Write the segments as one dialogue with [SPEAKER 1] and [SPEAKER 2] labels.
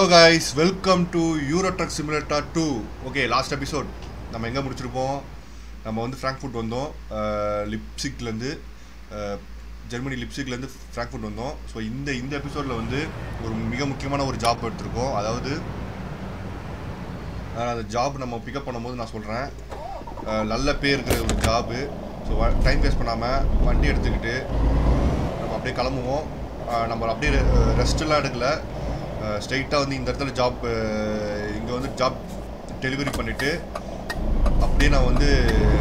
[SPEAKER 1] Guys welcome to Euro truck simulator two okay last episode நம்ம எங்கே முடிச்சிருப்போம் நம்ம வந்து ஃப்ராங்க்ஃபுட் வந்தோம் லிப்சிக்லேருந்து ஜெர்மனி லிப்சிக்லேருந்து ஃப்ராங்க்ஃபுட் வந்தோம் ஸோ இந்த இந்த எபிசோடில் வந்து ஒரு மிக முக்கியமான ஒரு ஜாப் எடுத்திருக்கோம் அதாவது அஹ், அந்த ஜாப் நம்ம பிக்கப் பண்ணும்போது நான் சொல்கிறேன் நல்ல பேர் இருக்கிற ஒரு ஜாபு ஸோ டைம் வேஸ்ட் பண்ணாமல் வண்டி எடுத்துக்கிட்டு நம்ம அப்படியே கிளம்புவோம் அஹ் நம்ம அப்படியே ரெஸ்ட்லாம் எடுக்கல ஸ்ட்ரைட்டாக வந்து இந்த இடத்துல ஜாப் இங்கே வந்து ஜாப் டெலிவரி பண்ணிவிட்டு அப்படியே நான் வந்து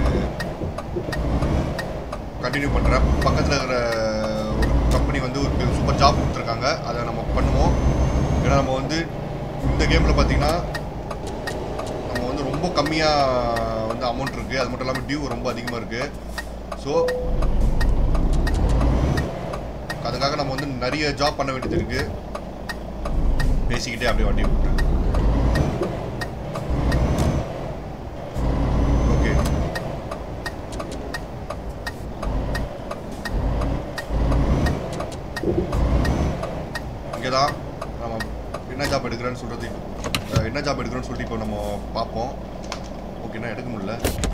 [SPEAKER 1] கண்டினியூ பண்ணுறேன் பக்கத்தில் இருக்கிற ஒரு கம்பெனி வந்து ஒரு சூப்பர் ஜாப் கொடுத்துருக்காங்க அதை நம்ம பண்ணுவோம் ஏன்னா நம்ம வந்து இந்த கேமில் பார்த்தீங்கன்னா நம்ம வந்து ரொம்ப கம்மியாக வந்து அமௌண்ட் இருக்குது அது மட்டும் இல்லாமல் டியூ ரொம்ப அதிகமாக இருக்குது ஸோ அதுக்காக நம்ம வந்து நிறைய ஜாப் பண்ண வேண்டியது இருக்கு பேசிக்கிட்டே அப்படியே வண்டி விட்டேன் ஓகே இங்கே தான் நம்ம என்ன ஜாப் எடுக்கிறேன்னு சொல்கிறது என்ன ஜாப் எடுக்கிறோன்னு சொல்லிட்டு இப்போ நம்ம பார்ப்போம் ஓகேண்ணா எடுக்க முடியல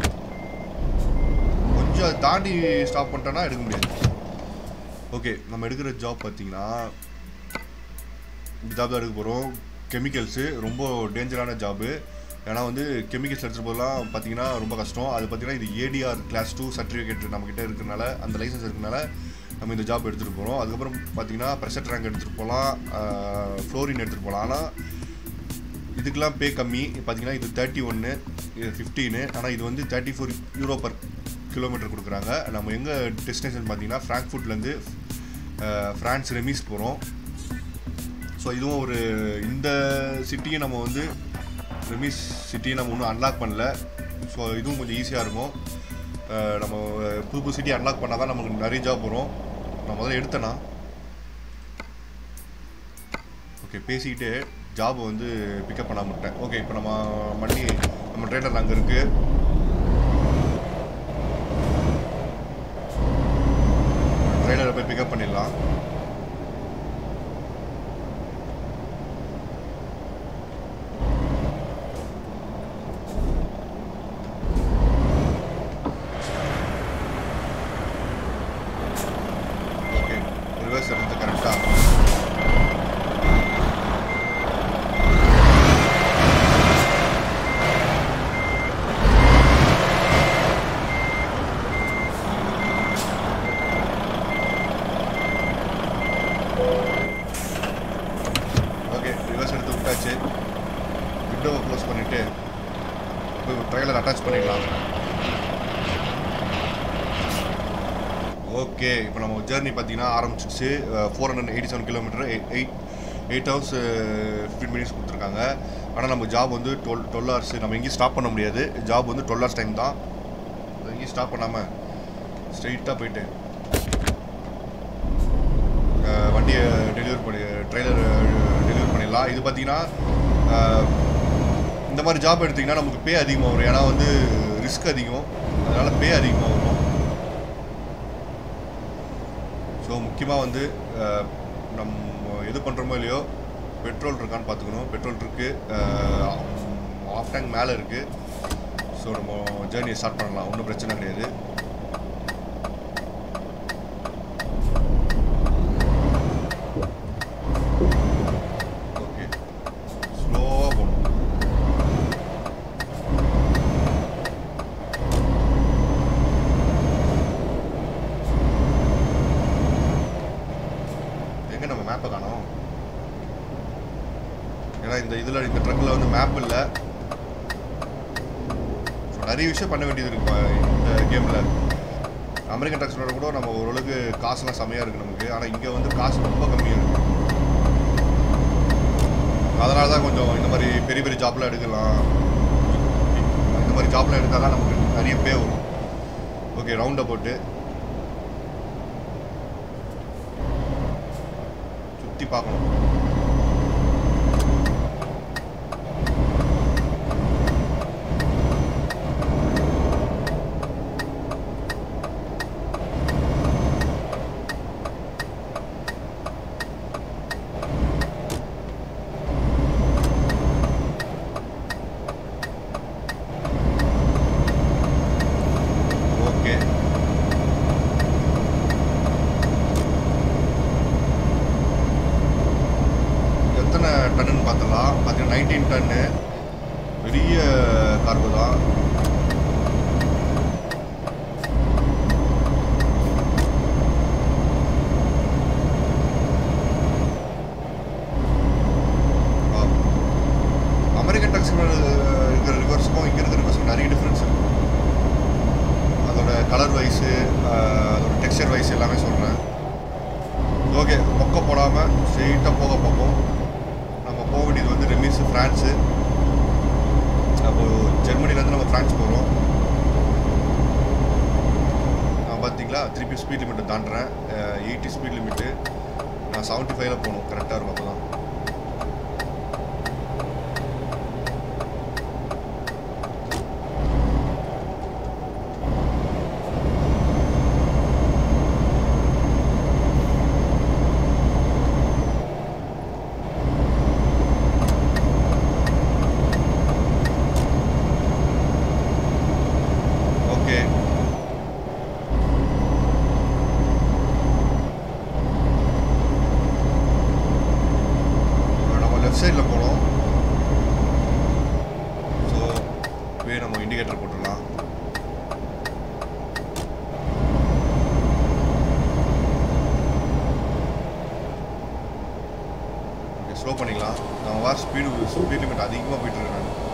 [SPEAKER 1] கொஞ்சம் அதை தாண்டி ஸ்டாப் பண்ணிட்டோன்னா எடுக்க முடியாது ஓகே நம்ம எடுக்கிற ஜாப் பார்த்தீங்கன்னா இந்த ஜாப் தான் எடுக்க போகிறோம் கெமிக்கல்ஸு ரொம்ப டேஞ்சரான ஜாபு ஏன்னா வந்து கெமிக்கல்ஸ் எடுத்துகிட்டு போதெல்லாம் பார்த்தீங்கன்னா ரொம்ப கஷ்டம் அது பார்த்தீங்கன்னா இது ஏடிஆர் கிளாஸ் டூ சர்டிஃபிகேட் நம்மக்கிட்ட இருக்கிறனால அந்த லைசன்ஸ் இருக்கிறனால நம்ம இந்த ஜாப் எடுத்துகிட்டு போகிறோம் அதுக்கப்புறம் பார்த்தீங்கன்னா ப்ரெஷர் டேங்க் எடுத்துகிட்டு போகலாம் ஃப்ளோரின் எடுத்துகிட்டு போகலாம் ஆனால் இதுக்கெல்லாம் பே கம்மி பார்த்தீங்கன்னா இது தேர்ட்டி ஒன்று இது ஃபிஃப்டீனு ஆனால் இது வந்து thirty four euro per kilometre கொடுக்குறாங்க நம்ம எங்கே டெஸ்டினேஷன் பார்த்தீங்கன்னா ஃப்ராங்க்ஃபுட்லேருந்து ஃப்ரான்ஸ் ரெமிஸ் போகிறோம் ஸோ இதுவும் ஒரு இந்த சிட்டியை நம்ம வந்து ரெமிஸ் சிட்டியை நம்ம இன்னும் அன்லாக் பண்ணல ஸோ இதுவும் கொஞ்சம் ஈஸியாக இருக்கும் அஹ் நம்ம புது புது சிட்டி அன்லாக் பண்ணால் தான் நமக்கு நிறைய ஜாப் வரும் நான் முதல்ல எடுத்தேனா ஓகே பேசிக்கிட்டு ஜாப் வந்து பிக்கப் பண்ண மாட்டேன் ஓகே இப்போ நம்ம வண்டி நம்ம ட்ரெயினர் அங்கே இருக்குது ட்ரெயிலரை போய் பிக்கப் பண்ணிடலாம் ஓகே ரிவர்ஸ் எடுத்து கரெக்டாக ஓகே ரிவர்ஸ் எடுத்து விட்டாச்சு விண்டோவை க்ளோஸ் பண்ணிவிட்டு போய் ட்ரைலர் அட்டாச் பண்ணிடலாம் ஓகே இப்போ நம்ம ஜேர்னி பார்த்தீங்கன்னா ஆரம்பிச்சிடுச்சு four hundred eighty seven kilometre eight eight hours fifteen minutes கொடுத்துருக்காங்க ஆனால் நம்ம ஜாப் வந்து டுவெல் டுவெல் ஹவர்ஸ் நம்ம எங்கேயும் ஸ்டாப் பண்ண முடியாது ஜாப் வந்து டுவெல் ஹவர்ஸ் டைம் தான் எங்கேயும் ஸ்டாப் பண்ணாமல் ஸ்ட்ரெயிட்டாக போயிட்டு அஹ், வண்டியை டெலிவரி பண்ணி ட்ரெய்லர் டெலிவரி பண்ணிடலாம் இது பார்த்தீங்கன்னா அஹ், இந்த மாதிரி ஜாப் எடுத்திங்கன்னா நமக்கு பே அதிகமாக வரும் ஏன்னா வந்து ரிஸ்க் அதிகம் அதனால் பே அதிகமாக வரும் ஸோ முக்கியமாக வந்து அஹ், நம்ம எது பண்ணுறோமோ இல்லையோ பெட்ரோல் இருக்கான்னு பார்த்துக்கணும் பெட்ரோல் இருக்குது ஆஃப் டேங்க் மேலே இருக்குது ஸோ நம்ம ஜேர்னியை ஸ்டார்ட் பண்ணலாம் ஒன்றும் பிரச்சனை கிடையாது ஓகே ஸ்லோவாக போகணும் எங்கே நம்ம மேப்பை காணோம் ஏன்னா இந்த இதில் இந்த ட்ரக்கில் வந்து மேப் இல்லை ஸோ நிறைய விஷயம் பண்ண வேண்டியது இருக்கு இப்ப இந்த கேமில் அமெரிக்கன் ட்ரக்ஸோட கூட நம்ம ஓரளவுக்கு காசுலாம் செமையாக இருக்குது நமக்கு ஆனால் இங்கே வந்து காசு ரொம்ப கம்மியாக இருக்குது அதனால தான் கொஞ்சம் இந்த மாதிரி பெரிய பெரிய ஜாப்லாம் எடுக்கலாம் இந்த மாதிரி ஜாப்லாம் எடுத்தால் தான் நமக்கு நிறைய பே வரும் ஓகே ரவுண்டை போட்டு சுற்றி பார்க்கணும் ஓகே எத்தனை டன்னுன்னு பார்த்தலாம் பார்த்தீங்கன்னா நைன்டீன் டன்னு பெரிய கார்கோ தான் Wow. அமெரிக்கன் டாக்ஸி இருக்கிற ரிவர்ஸுக்கும் இங்கே இருக்கிற ரிவர்ஸுக்கும் நிறைய டிஃப்ரென்ஸ் இருக்கு அதோட கலர் வைஸு அதோட டெக்ஸ்சர் வைஸ் எல்லாமே சொல்கிறேன் ஓகே மொக்க போடாமல் ஸ்ட்ரெயிட்டாக போக பார்ப்போம் நம்ம போக வேண்டியது வந்து ரெமிஸ் ஃப்ரான்ஸு அப்போது ஜெர்மனிலேருந்து நம்ம ஃப்ரான்ஸ் போகிறோம் நான் பார்த்தீங்களா திருப்பி ஸ்பீட் லிமிட்டை தாண்டுறேன் எயிட்டி ஸ்பீட் லிமிட்டு நான் செவன்ட்டி ஃபைவ்ல போகணும் கரெக்டாக இருக்கும் அப்போ தான் ஓகே நம்ம லெஃப்ட் சைடில் போனோம் ஸோ இப்போயே நம்ம இண்டிகேட்டர் போட்டுடலாம் ஓகே ஸ்லோ பண்ணிக்கலாம் நம்ம வர ஸ்பீடு ஸ்பீட் லிமிட் அதிகமாக போயிட்டு இருக்கேன் நான்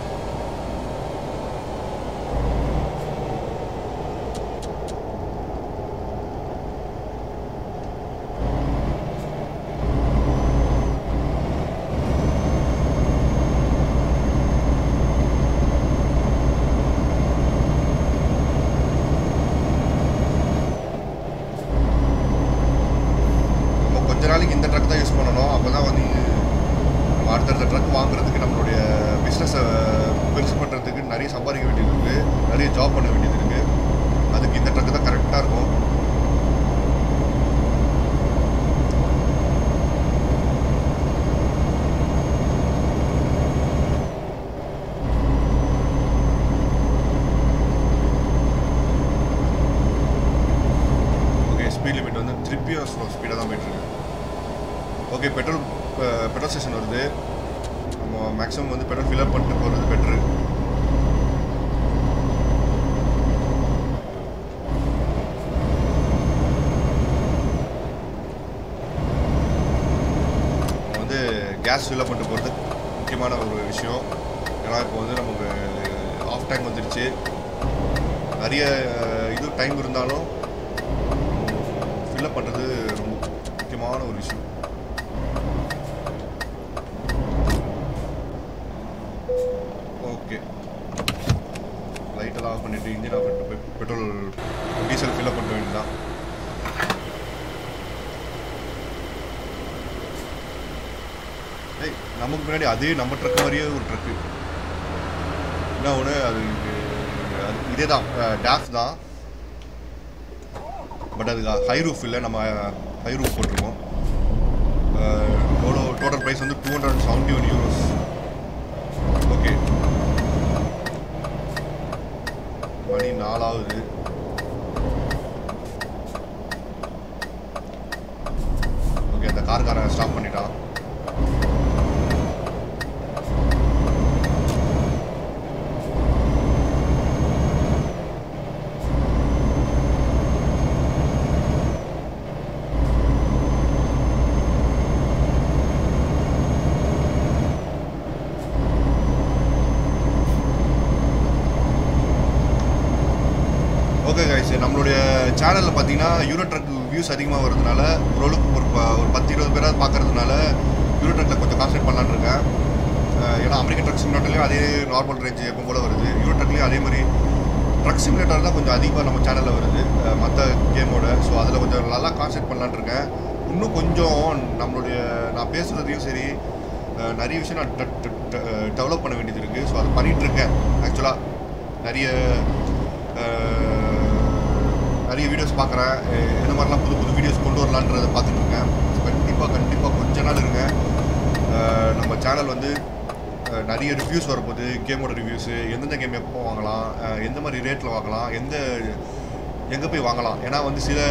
[SPEAKER 1] நம்ம கொஞ்ச நாளைக்கு இந்த ட்ரக் தான் யூஸ் பண்ணணும் அப்போ தான் வந்து நம்ம அடுத்தடுத்த ட்ரக் வாங்குறதுக்கு நம்மளுடைய பிஸ்னஸை பெருசு பண்ணுறதுக்கு நிறைய சம்பாதிக்க வேண்டியது இருக்குது நிறைய ஜாப் பண்ண வேண்டியது இருக்குது அதுக்கு இந்த ட்ரக் தான் கரெக்டாக இருக்கும் ஓகே ஸ்பீட் லிமிட் வந்து திருப்பியும் ஸ்லோ ஸ்பீடாக தான் போயிட்டுருக்கு ஓகே பெட்ரோல் பெட்ரோல் ஸ்டேஷன் வருது நம்ம மேக்ஸிமம் வந்து பெட்ரோல் ஃபில்அப் பண்ணிட்டு போகிறது பெட்ரு வந்து கேஸ் ஃபில்அப் பண்ணிட்டு போகிறது முக்கியமான ஒரு விஷயம் ஏன்னா இப்போ வந்து நமக்கு ஆஃப் டைம் வந்துடுச்சு நிறைய அஹ், இது டைம் இருந்தாலும் ஃபில்அப் பண்ணுறது ரொம்ப முக்கியமான ஒரு விஷயம் ஓகே லைட்டெல்லாம் ஆஃப் பண்ணிவிட்டு இன்ஜின் ஆஃப் பண்ணிட்டு போய் பெட்ரோல் டீசல் ஃபில்அப் பண்ண வேண்டியதுதான் ஏய் நமக்கு முன்னாடி அதே நம்ம ட்ரக் மாதிரியே ஒரு ட்ரக்கு என்ன ஒன்று அது அது இதே தான் டேஃப் தான் பட் அதுக்கு ஹை ரூஃப் இல்லை நம்ம ஹை ரூஃப் போட்டிருக்கோம் எவ்வளோ டோட்டல் ப்ரைஸ் வந்து two hundred seventy one euros okay மணி நாலாவது ஓகே அந்த கார்காரன் ஸ்டாப் பண்ணிட்டான் ஓகே கைஸ் நம்மளுடைய சேனலில் பார்த்தீங்கன்னா யூரோ ட்ரக் வியூஸ் அதிகமாக வரதுனால ஓரளவுக்கு ஒரு ப- ஒரு பத்து இருபது பேராக பார்க்கறதுனால யூரோ ட்ரக்கில் கொஞ்சம் கான்சென்ட் பண்ணலான்னு இருக்கேன் அஹ் ஏன்னா அமெரிக்கன் ட்ரக் சிமுலேட்டர்லேயும் அதே நார்மல் ரேஞ்ச் எப்போ போல வருது யூரோ ட்ரக்லேயும் அதே மாதிரி ட்ரக் சிமுலேட்டர் தான் கொஞ்சம் அதிகமாக நம்ம சேனலில் வருது மற்ற கேமோட ஸோ அதில் கொஞ்சம் நல்லா கான்சென்ட் பண்ணலான்னு இருக்கேன் இன்னும் கொஞ்சம் நம்மளுடைய நான் பேசுகிறதையும் சரி அஹ் நிறைய விஷயம் நான் டெவலப் பண்ண வேண்டியது இருக்குது ஸோ அதை பண்ணிகிட்டு இருக்கேன் ஆக்சுவலாக நிறைய அஹ், நிறைய வீடியோஸ் பார்க்குறேன் எந்த மாதிரிலாம் புது புது வீடியோஸ் கொண்டு வரலான்றதை பார்த்துட்டு இருக்கேன் கண்டிப்பாக கண்டிப்பாக கொஞ்ச நாள் இருங்க அஹ், நம்ம சேனல் வந்து அஹ், நிறைய ரிவ்யூஸ் வரப்போகுது கேமோட ரிவ்யூஸு எந்தெந்த கேம் எப்போ வாங்கலாம் அஹ், எந்த மாதிரி ரேட்டில் வாங்கலாம் எந்த எங்கே போய் வாங்கலாம் ஏன்னா வந்து சில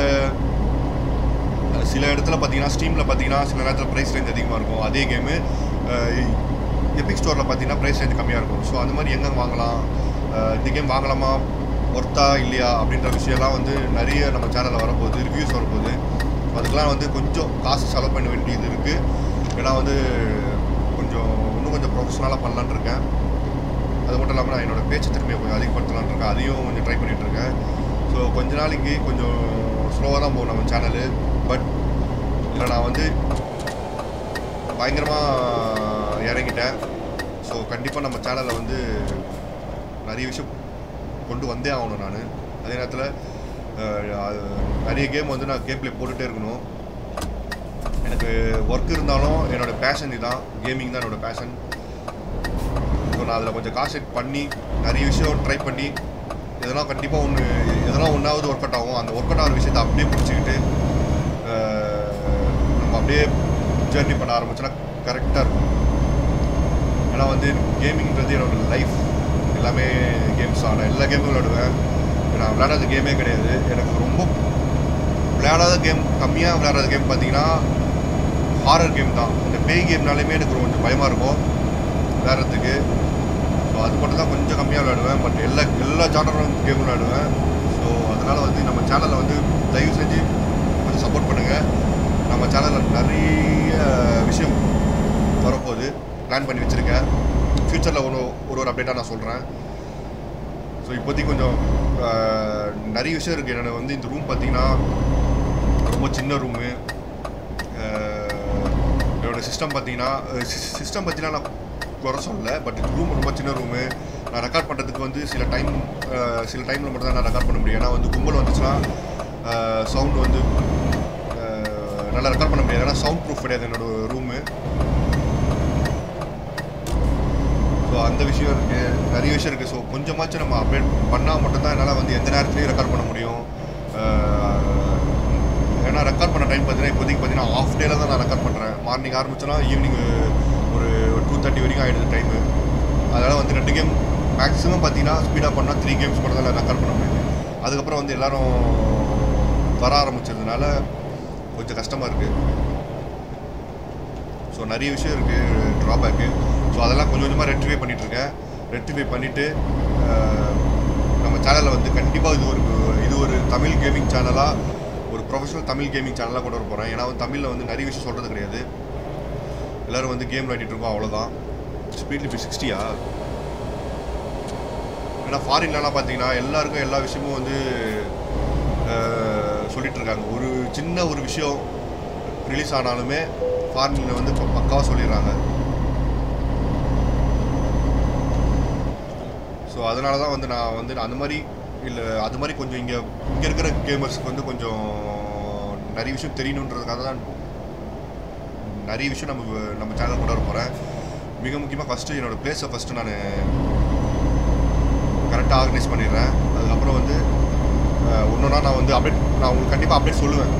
[SPEAKER 1] சில இடத்துல பார்த்தீங்கன்னா ஸ்டீமில் பார்த்தீங்கன்னா சில நேரத்தில் ப்ரைஸ் ரேஞ்ச் அதிகமாக இருக்கும் அதே கேமு எபிக் ஸ்டோரில் பார்த்தீங்கன்னா ப்ரைஸ் ரேஞ்ச் கம்மியாக இருக்கும் ஸோ அந்த மாதிரி எங்கே வாங்கலாம் அஹ் இந்த கேம் வாங்கலாமா ஒர்த்தா இல்லையா அப்படின்ற விஷயம்லாம் வந்து நிறைய நம்ம சேனலில் வரப்போகுது ரிவ்யூஸ் வரப்போகுது அதுக்கெலாம் வந்து கொஞ்சம் காசு செலவு பண்ண வேண்டியது இருக்குது ஏன்னா வந்து கொஞ்சம் இன்னும் கொஞ்சம் ப்ரொஃபஷனலாக பண்ணலான்னு இருக்கேன் அது மட்டும் இல்லாமல் நான் என்னோட பேச்சு திறமையை கொஞ்சம் அதிகப்படுத்தலான்னு இருக்கேன் அதையும் கொஞ்சம் ட்ரை பண்ணிட்டு இருக்கேன் ஸோ கொஞ்ச நாளைக்கு கொஞ்சம் ஸ்லோவாக தான் போகும் நம்ம சேனலு பட் இதில் நான் வந்து பயங்கரமாக இறங்கிட்டேன் ஸோ கண்டிப்பாக நம்ம சேனலில் வந்து நிறைய விஷயம் கொண்டு வந்தே ஆகணும் நான் அதே நேரத்தில் நிறைய கேம் வந்து நான் கேம் ப்ளே போட்டுகிட்டே இருக்கணும் எனக்கு ஒர்க் இருந்தாலும் என்னோட பேஷன் இதுதான் கேமிங் தான் என்னோட பேஷன் ஸோ நான் அதில் கொஞ்சம் கான்சென்ட் பண்ணி நிறைய விஷயம் ட்ரை பண்ணி இதெல்லாம் கண்டிப்பாக ஒன்று எதெல்லாம் ஒன்றாவது ஒர்க் அவுட் ஆகும் அந்த ஒர்க் அவுட் ஆகிற விஷயத்தை அப்படியே பிடிச்சிக்கிட்டு அஹ், நம்ம அப்படியே ஜேர்னி பண்ண ஆரம்பிச்சோன்னா கரெக்டாக இருக்கும் ஏன்னா வந்து கேமிங்கிறது என்னோட லைஃப் எல்லாமே கேம்ஸ் தான் நான் எல்லா கேமும் விளையாடுவேன் நான் விளையாடாத கேமே கிடையாது எனக்கு ரொம்ப விளையாடாத கேம் கம்மியாக விளையாடாத கேம் பார்த்தீங்கன்னா ஹாரர் கேம் தான் இந்த பேய் கேம்னாலுமே எனக்கு கொஞ்சம் பயமாக இருக்கும் விளையாடுறதுக்கு ஸோ அது மட்டும் தான் கொஞ்சம் கம்மியாக விளையாடுவேன் பட் எல்லா எல்லா ஜானரும் கேம் விளையாடுவேன் ஸோ அதனால் வந்து நம்ம சேனலில் வந்து தயவு செஞ்சு கொஞ்சம் சப்போர்ட் பண்ணுங்கள் நம்ம சேனலில் நிறைய விஷயம் வரப்போகுது பிளான் பண்ணி வச்சுருக்கேன் ஃப்யூச்சரில் ஒன்று ஒரு ஒரு அப்டேட்டாக நான் சொல்கிறேன் ஸோ இப்போதைக்கு கொஞ்சம் அஹ், நிறைய விஷயம் இருக்குது எனக்கு வந்து இந்த ரூம் பார்த்தீங்கன்னா ரொம்ப சின்ன ரூமு என்னோட சிஸ்டம் பார்த்தீங்கன்னா சிஸ்டம் பார்த்தீங்கன்னா நான் குறை சொல்லல பட் ரூம் ரொம்ப சின்ன ரூமு நான் ரெக்கார்ட் பண்ணுறதுக்கு வந்து சில டைம் சில டைமில் மட்டும் தான் நான் ரெக்கார்ட் பண்ண முடியும் ஏன்னா வந்து கும்பல் வந்துச்சுன்னா சவுண்ட் வந்து அஹ், நல்லா ரெக்கார்ட் பண்ண முடியாது ஏன்னா சவுண்ட் ப்ரூஃப் கிடையாது என்னோட ரூமு ஸோ அந்த விஷயம் இருக்குது நிறைய விஷயம் இருக்குது ஸோ கொஞ்சமாச்சும் நம்ம அப்டேட் பண்ணால் மட்டும்தான் என்னால் வந்து எந்த நேரத்துலையும் ரெக்கார்ட் பண்ண முடியும் அஹ், ஏன்னா ரெக்கார்ட் பண்ண டைம் பார்த்தீங்கன்னா இப்போதைக்கு பார்த்தீங்கன்னா ஆஃப் டேல தான் நான் ரெக்கார்ட் பண்ணுறேன் மார்னிங் ஆரம்பிச்சோன்னா ஈவினிங் ஒரு டூ தேர்ட்டி வரைக்கும் ஆகிடுது டைமு அதனால் வந்து ரெண்டு கேம் மேக்ஸிமம் பார்த்தீங்கன்னா ஸ்பீடாக பண்ணால் த்ரீ கேம்ஸ் மட்டும் தான் ரெக்கார்ட் பண்ண முடியுது அதுக்கப்புறம் வந்து எல்லாரும் வர ஆரம்பிச்சதுனால கொஞ்சம் கஷ்டமாக இருக்குது ஸோ நிறைய விஷயம் இருக்குது ட்ராபேக்கு ஸோ அதெல்லாம் கொஞ்சம் கொஞ்சமாக ரெக்டிஃபை பண்ணிகிட்ருக்கேன் ரெக்டிஃபை பண்ணிவிட்டு நம்ம சேனலில் வந்து கண்டிப்பாக இது ஒரு இது ஒரு தமிழ் கேமிங் சேனலாக ஒரு ப்ரொஃபஷனல் தமிழ் கேமிங் சேனலாக கொண்டு வர போகிறேன் ஏன்னா வந்து தமிழில் வந்து நிறைய விஷயம் சொல்கிறது கிடையாது எல்லோரும் வந்து கேம் விளையாடிட்டு இருக்கோம் அவ்வளோதான் ஸ்பீட் லிமிட் சிக்ஸ்டியா ஏன்னா ஃபாரின்லலாம் பார்த்தீங்கன்னா எல்லாருக்கும் எல்லா விஷயமும் வந்து அஹ், சொல்லிட்டு இருக்காங்க ஒரு சின்ன ஒரு விஷயம் ரிலீஸ் ஆனாலுமே ஃபாரினில் வந்து இப்போ பக்காவாக சொல்லிடுறாங்க ஸோ அதனால தான் வந்து நான் வந்து நான் அந்த மாதிரி இல்லை அது மாதிரி கொஞ்சம் இங்கே இங்கே இருக்கிற கேமர்ஸ்க்கு வந்து கொஞ்சம் நிறைய விஷயம் தெரியணுன்றதுக்காக தான் நிறைய விஷயம் நம்ம நம்ம சேனல் கொண்டு வர போகிறேன் மிக முக்கியமாக ஃபஸ்ட்டு என்னோடய பிளேஸை ஃபஸ்ட்டு நான் கரெக்டாக ஆர்கனைஸ் பண்ணிடுறேன் அதுக்கப்புறம் வந்து ஒன்றுனா நான் வந்து அப்டேட் நான் உங்களுக்கு கண்டிப்பாக அப்டேட் சொல்லுவேன்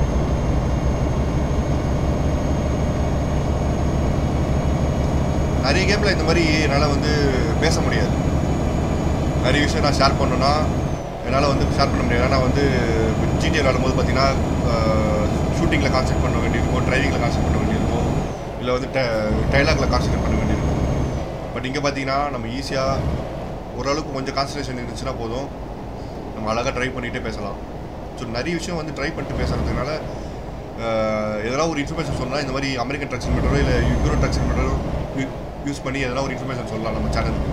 [SPEAKER 1] நிறைய கேமில் இந்த மாதிரி என்னால் வந்து பேச முடியாது நிறைய விஷயம் நான் ஷேர் பண்ணணும்னா என்னால் வந்து ஷேர் பண்ண முடியாது ஏன்னா வந்து ஜிடிஏ விளாடும்போது பார்த்தீங்கன்னா ஷூட்டிங்கில் கான்சென்ட் பண்ண வேண்டியிருக்கும் டிரைவிங்கில் கான்சென்ட் பண்ண வேண்டியிருக்கும் இல்லை வந்து டைலாகில் கான்சென்ட்ரேட் பண்ண வேண்டியிருக்கும் பட் இங்கே பார்த்தீங்கன்னா நம்ம ஈஸியாக ஓரளவுக்கு கொஞ்சம் கான்சன்ட்ரேஷன் இருந்துச்சுன்னா போதும் நம்ம அழகாக ட்ரை பண்ணிகிட்டே பேசலாம் ஸோ நிறைய விஷயம் வந்து ட்ரை பண்ணிட்டு பேசுகிறதுனால எதனா ஒரு இன்ஃபர்மேஷன் சொன்னால் இந்த மாதிரி அமெரிக்கன் ட்ரக்ஷன் மீட்டரோ இல்லை யூரோ ட்ரக்ஷன் மீட்டரோ யூஸ் பண்ணி எதனா ஒரு இன்ஃபர்மேஷன் சொல்லலாம் நம்ம சேனலுக்கு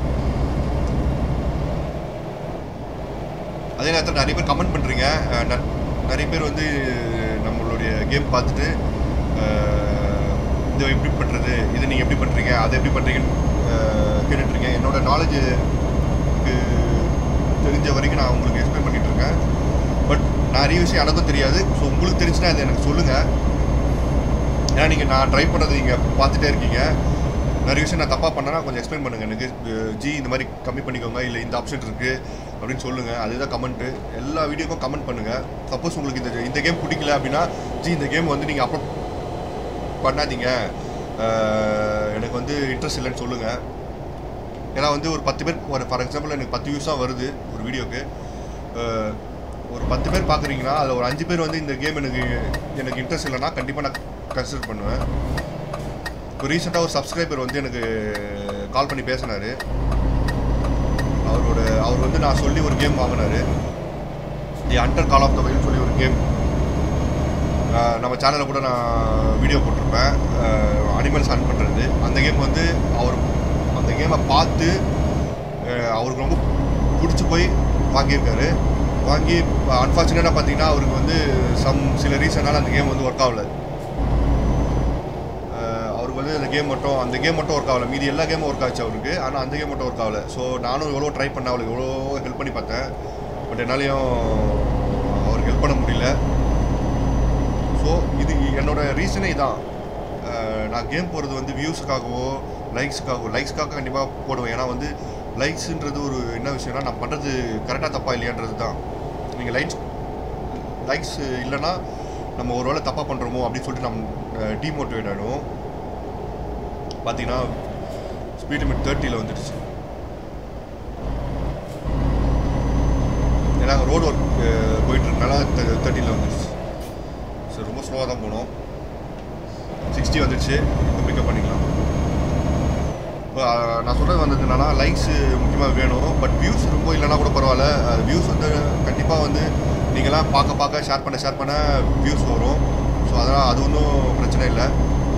[SPEAKER 1] அதே நேரத்தில் நிறைய பேர் கமெண்ட் பண்ணுறீங்க நிறைய பேர் வந்து நம்மளுடைய கேம் பார்த்துட்டு அஹ், இதை எப்படி பண்ணுறது இதை நீங்கள் எப்படி பண்ணுறீங்க அதை எப்படி பண்ணுறீங்கன்னு கேட்டுட்ருக்கீங்க என்னோட நாலேஜ் தெரிஞ்ச வரைக்கும் நான் உங்களுக்கு எக்ஸ்பிளைன் பண்ணிட்டு இருக்கேன் பட் நிறைய விஷயம் எனக்கும் தெரியாது ஸோ உங்களுக்கு தெரிஞ்சுன்னா அதை எனக்கு சொல்லுங்கள் ஏன்னா நீங்கள் நான் ட்ரை பண்ணுறது நீங்கள் பார்த்துட்டே இருக்கீங்க நிறைய விஷயம் நான் தப்பாக பண்ணேன்னா கொஞ்சம் எக்ஸ்பிளைன் பண்ணுங்கள் எனக்கு அஹ், ஜி இந்த மாதிரி கம்மி பண்ணிக்கோங்க இல்லை இந்த ஆப்ஷன் இருக்குது அப்படின்னு சொல்லுங்கள் அதுதான் கமெண்ட்டு எல்லா வீடியோக்கும் கமெண்ட் பண்ணுங்கள் சப்போஸ் உங்களுக்கு இந்த இந்த கேம் பிடிக்கல அப்படின்னா ஜி இந்த கேம் வந்து நீங்கள் அப்லோட் பண்ணாதீங்க அஹ், எனக்கு வந்து இன்ட்ரெஸ்ட் இல்லைன்னு சொல்லுங்கள் ஏன்னா வந்து ஒரு பத்து பேர் ஒரு ஃபார் எக்ஸாம்பிள் எனக்கு பத்து வியூஸ் தான் வருது ஒரு வீடியோக்கு அஹ், ஒரு பத்து பேர் பார்க்குறீங்கன்னா அதில் ஒரு அஞ்சு பேர் வந்து இந்த கேம் எனக்கு எனக்கு இன்ட்ரெஸ்ட் இல்லைன்னா கண்டிப்பாக நான் கன்சிடர் பண்ணுவேன் இப்போ ரீசெண்டாக ஒரு சப்ஸ்கிரைபர் வந்து எனக்கு கால் பண்ணி பேசினார் அவரோட அவர் வந்து நான் சொல்லி ஒரு கேம் வாங்கினாரு the hunter call of the wild சொல்லி ஒரு கேம் நம்ம சேனலில் கூட நான் வீடியோ போட்டிருப்பேன் அனிமல்ஸ் ஹன் பண்ணுறது அந்த கேம் வந்து அவர் அந்த கேமை பார்த்து அஹ், அவருக்கு ரொம்ப பிடிச்சி போய் வாங்கியிருக்காரு வாங்கி அன்ஃபார்ச்சுனேட்டாக பார்த்தீங்கன்னா அவருக்கு வந்து சம் சில ரீசனால் அந்த கேம் வந்து ஒர்க் ஆகல அஹ், அவருக்கு வந்து அந்த கேம் மட்டும் அந்த கேம் மட்டும் ஒர்க் ஆகல மீதி எல்லா கேமும் ஒர்க் ஆச்சு அவருக்கு ஆனால் அந்த கேம் மட்டும் ஒர்க் ஆகல ஸோ நானும் எவ்வளோ ட்ரை பண்ணேன் அவளுக்கு எவ்வளோ ஹெல்ப் பண்ணி பார்த்தேன் பட் என்னாலையும் அவருக்கு ஹெல்ப் பண்ண முடியல ஸோ இது என்னோட ரீசனே இதான் அஹ் நான் கேம் போடுறது வந்து வியூஸுக்காகவோ லைக்ஸுக்காகவோ லைக்ஸ்க்காக கண்டிப்பாக போடுவேன் ஏன்னா வந்து லைக்ஸுன்றது ஒரு என்ன விஷயம்னா நான் பண்ணுறது கரெக்டாக தப்பா இல்லையான்றது தான் நீங்கள் லைக்ஸ் லைக்ஸ் இல்லைன்னா நம்ம ஒரு வேளை தப்பாக பண்ணுறோமோ அப்படின்னு சொல்லிட்டு நம்ம டிமோட்டிவேட் ஆகிடும் பார்த்தீங்கன்னா ஸ்பீட் லிமிட் தேர்ட்டியில் வந்துடுச்சு ஏன்னா ரோடு ஒர்க் போயிட்டு இருக்கனால தேர்ட்டியில் வந்துடுச்சு ஸோ ரொம்ப ஸ்லோவாக தான் போனோம் சிக்ஸ்டி வந்துடுச்சு இப்போ பிக்கப் பண்ணிக்கலாம் இப்போ அஹ், நான் சொல்கிறது வந்தது என்னன்னா லைக்ஸ் முக்கியமாக வேணும் பட் வியூஸ் ரொம்ப இல்லைனா கூட பரவாயில்ல வியூஸ் வந்து கண்டிப்பாக வந்து நீங்களாம் பார்க்க பார்க்க ஷேர் பண்ண ஷேர் பண்ண வியூஸ் வரும் ஸோ அதனால் அது ஒன்றும் பிரச்சனை இல்லை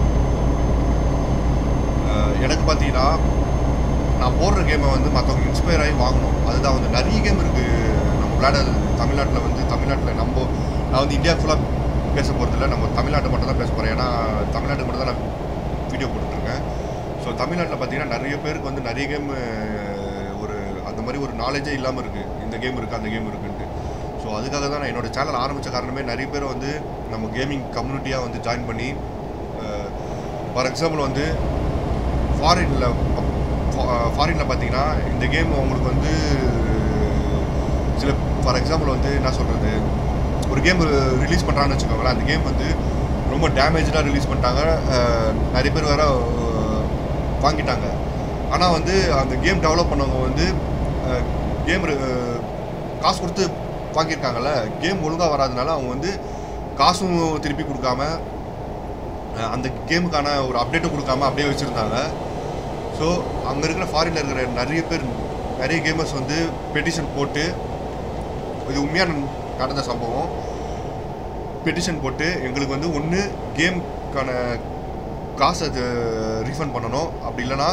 [SPEAKER 1] அஹ், எனக்கு பார்த்தீங்கன்னா நான் போடுற கேமை வந்து மற்றவங்க இன்ஸ்பயர் ஆகி வாங்கணும் அதுதான் வந்து நிறைய கேம் இருக்குது நம்ம விளையாட தமிழ்நாட்டில் வந்து தமிழ்நாட்டில் நம்ம நான் வந்து இந்தியா ஃபுல்லாக பேச போகிறதில்ல நம்ம தமிழ்நாட்டை மட்டும் தான் பேச போகிறேன் ஏன்னா தமிழ்நாட்டுக்கு மட்டும் தான் நான் வீடியோ போட்டுட்ருக்கேன் ஸோ தமிழ்நாட்டில் பார்த்தீங்கன்னா நிறைய பேருக்கு வந்து நிறைய கேம் ஒரு அந்த மாதிரி ஒரு நாலேஜே இல்லாமல் இருக்குது இந்த கேம் இருக்குது அந்த கேம் இருக்குன்ட்டு ஸோ அதுக்காக தான் நான் என்னோட சேனல் ஆரம்பித்த காரணமே நிறைய பேர் வந்து நம்ம கேமிங் கம்யூனிட்டியாக வந்து ஜாயின் பண்ணி ஃபார் எக்ஸாம்பிள் வந்து ஃபாரினில் ஃபாரினில் பார்த்தீங்கன்னா இந்த கேம் உங்களுக்கு வந்து சில ஃபார் எக்ஸாம்பிள் வந்து என்ன சொல்கிறது ஒரு கேம் ரிலீஸ் பண்ணுறான்னு வச்சுக்கோங்களேன் அந்த கேம் வந்து ரொம்ப டேமேஜாக ரிலீஸ் பண்ணிட்டாங்க அஹ், நிறைய பேர் வேற அஹ், வாங்கிட்டாங்க ஆனால் வந்து அந்த கேம் டெவலப் பண்ணவங்க வந்து கேம் காசு கொடுத்து வாங்கியிருக்காங்கல்ல கேம் ஒழுங்காக வராதனால அவங்க வந்து காசும் திருப்பி கொடுக்காம அஹ், அந்த கேமுக்கான ஒரு அப்டேட்டும் கொடுக்காம அப்படியே வச்சுருந்தாங்க ஸோ அங்கே இருக்கிற ஃபாரினில் இருக்கிற நிறைய பேர் நிறைய கேமர்ஸ் வந்து பெட்டிஷன் போட்டு இது உண்மையாக நடந்த சம்பவம் பெட்டிஷன் போட்டு எங்களுக்கு வந்து ஒன்று கேமுக்கான காசை அது ரீஃபண்ட் பண்ணணும் அப்படி இல்லைன்னா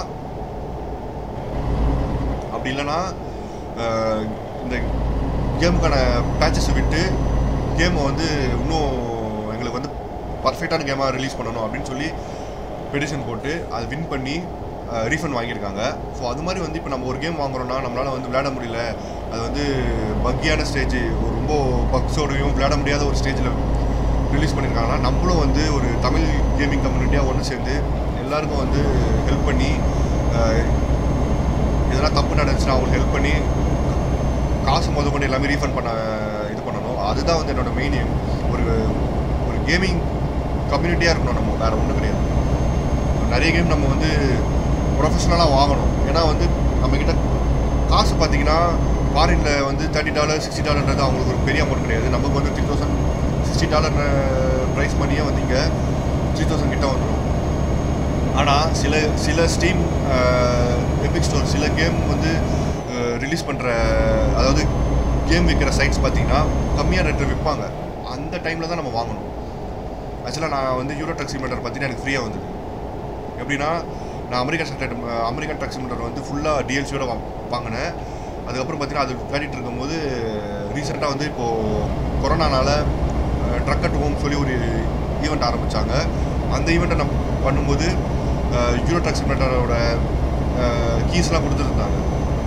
[SPEAKER 1] அப்படி இல்லைன்னா அஹ், இந்த கேமுக்கான பேச்சஸை விட்டு கேமை வந்து இன்னும் எங்களுக்கு வந்து பர்ஃபெக்டான கேமாக ரிலீஸ் பண்ணணும் அப்படின்னு சொல்லி பெடிஷன் போட்டு அதை வின் பண்ணி ரீஃபண்ட் வாங்கியிருக்காங்க ஸோ அது மாதிரி வந்து இப்போ நம்ம ஒரு கேம் வாங்குறோம்னா நம்மளால் வந்து விளையாட முடியல அது வந்து பக்கியான ஸ்டேஜ் ரொம்ப பக்ஸோடையும் விளையாட முடியாத ஒரு ஸ்டேஜில் ரிலீஸ் பண்ணியிருக்காங்கன்னா நம்மளும் வந்து ஒரு தமிழ் கேமிங் கம்யூனிட்டியாக ஒன்று சேர்ந்து எல்லாருக்கும் வந்து ஹெல்ப் பண்ணி அஹ், இதெல்லாம் தப்பு நடந்துச்சுன்னா அவங்களுக்கு ஹெல்ப் பண்ணி காசு முத கொண்டு எல்லாமே ரீஃபண்ட் பண்ண இது பண்ணணும் அதுதான் வந்து என்னோட மெயின் aim. ஒரு ஒரு கேமிங் கம்யூனிட்டியாக இருக்கணும் நம்ம வேறு ஒன்றும் கிடையாது நிறைய கேம் நம்ம வந்து ப்ரொஃபஷ்னலாக வாங்கணும் ஏன்னா வந்து நம்மக்கிட்ட காசு பார்த்தீங்கன்னா ஃபாரினில் வந்து தேர்ட்டி டாலர் சிக்ஸ்டி டாலர்ன்றது அவங்களுக்கு ஒரு பெரிய அமௌண்ட் கிடையாது நமக்கு வந்து three thousand sixty dollar price பண்ணியே வந்து இங்கே த்ரீ தௌசண்ட் கிட்ட வந்துடும் ஆனால் சில சில ஸ்டீம் எபிக் ஸ்டோர் சில கேம் வந்து ரிலீஸ் பண்ணுற அதாவது கேம் விற்கிற சைட்ஸ் பார்த்தீங்கன்னா கம்மியாக ரேட்டில் விற்பாங்க அந்த டைமில் தான் நம்ம வாங்கணும் ஆக்சுவலாக நான் வந்து யூரோ ட்ரக் சிமெண்டர் பார்த்தீங்கன்னா எனக்கு ஃப்ரீயாக வந்தது எப்படின்னா நான் American standard American truck simulator வந்து ஃபுல்லாக டிஎல்சியோட வாங்கினேன் அதுக்கப்புறம் பார்த்தீங்கன்னா அது விளையாடிட்டு இருக்கும்போது ரீசெண்டாக வந்து இப்போது கொரோனானால ட்ரக் அட் ஹோம் சொல்லி ஒரு ஈவெண்ட் ஆரம்பித்தாங்க அந்த ஈவெண்ட்டை நான் பண்ணும்போது யூரோ ட்ரக் சிமெண்டரோட கீஸ்லாம் கொடுத்துருந்தாங்க